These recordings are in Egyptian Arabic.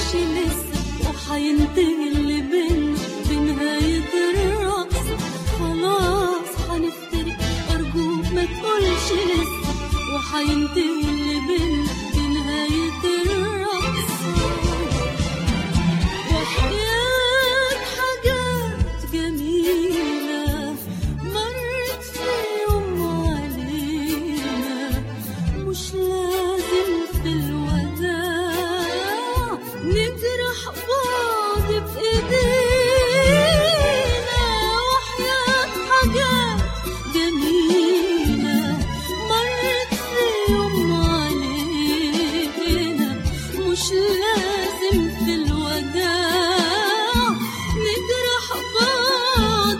قالش لسه وحينتهي اللي بينا بنهاية الرقصة خلاص هنفترق أرجوك ما تقولش لسه وحينتهي اللي بينا بنهاية الرقصة وحياة حاجات جميلة مرت في يوم علينا مش لازم في الوداع نجرح بعض بإيدينا وحياة حاجات جميلة مرت في يوم علينا مش لازم في الوداع نجرح بعض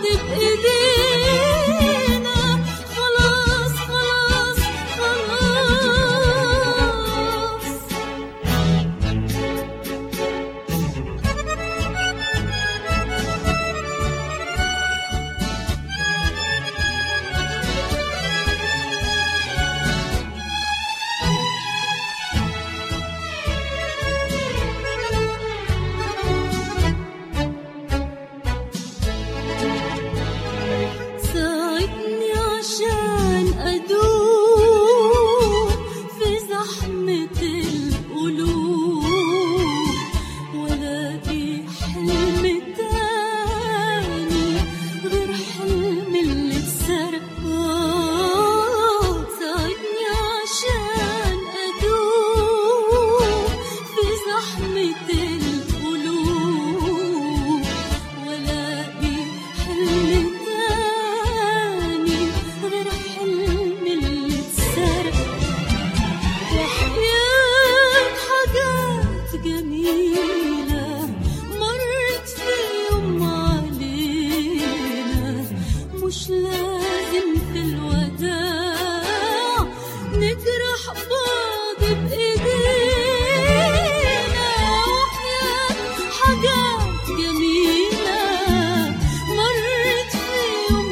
بإيدينا خلاص خلاص خلاص ساعدني عشان أدوب في زحمة القلوب ولاقي حلم تاني غير حلم اللي اتسرق آه، ساعدني عشان أدوب في زحمة القلوب ولاقي حلم تاني غير حلم اللي اتسرق وحياة حاجات جميلة مرت في يوم علينا مش لازم في الوداع نجرح بعض بإيدينا وحياة حاجات جميلة مرت في يوم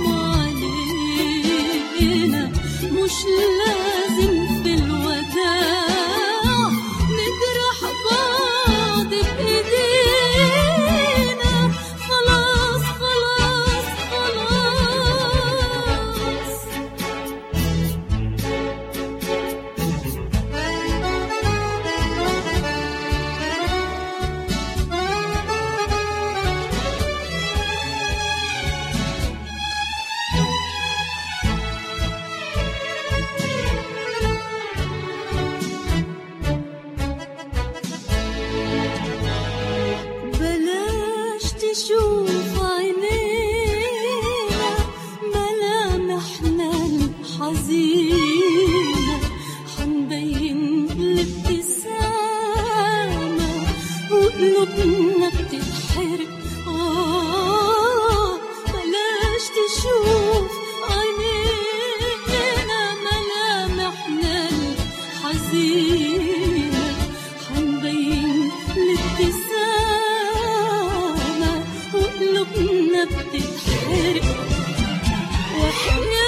علينا مش لازم في الوداع نجرح بعض بإيدينا خلاص خلاص خلاص بلاش تشوف عينينا ملامحنا الحزينة حنبين الابتسامة وقلوبنا بتتحرق آه بلاش تشوف عينينا ملامحنا الحزينة حنبين الابتسامة وقلوبنا بتتحرق وحياة